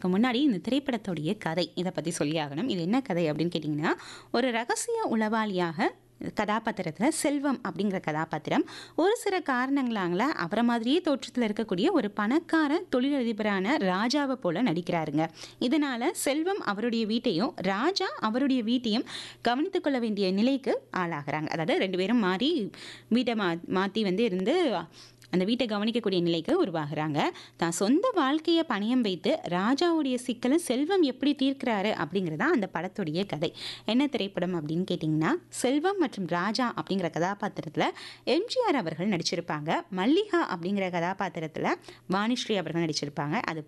அதுக்கு முன்னாடி இந்த திரைப்படத்துடைய கதை இதை பற்றி சொல்லி ஆகணும் இது என்ன கதை அப்படின்னு கேட்டிங்கன்னா ஒரு ரகசிய உளவாளியாக கதாபாத்திரத்தில் செல்வம் அப்படிங்கிற கதாபாத்திரம் ஒரு சில காரணங்களால அவரை மாதிரியே தோற்றத்தில் இருக்கக்கூடிய ஒரு பணக்கார தொழிலதிபரான ராஜாவை போல நடிக்கிறாருங்க இதனால செல்வம் அவருடைய வீட்டையும் ராஜா அவருடைய வீட்டையும் கவனித்துக் கொள்ள வேண்டிய நிலைக்கு ஆளாகிறாங்க அதாவது ரெண்டு பேரும் மாறி வீட்டை மா மாற்றி வந்து இருந்து அந்த வீட்டை கவனிக்கக்கூடிய நிலைக்கு உருவாகிறாங்க தான் சொந்த வாழ்க்கையை பணயம் வைத்து ராஜாவுடைய சிக்கலை செல்வம் எப்படி தீர்க்கிறாரு அப்படிங்கிறது தான் அந்த படத்துடைய கதை என்ன திரைப்படம் அப்படின்னு கேட்டிங்கன்னா செல்வம் மற்றும் ராஜா அப்படிங்கிற கதாபாத்திரத்தில் எம்ஜிஆர் அவர்கள் நடிச்சிருப்பாங்க மல்லிகா அப்படிங்கிற கதாபாத்திரத்தில் வாணிஸ்ரீ அவர்கள் நடிச்சிருப்பாங்க அது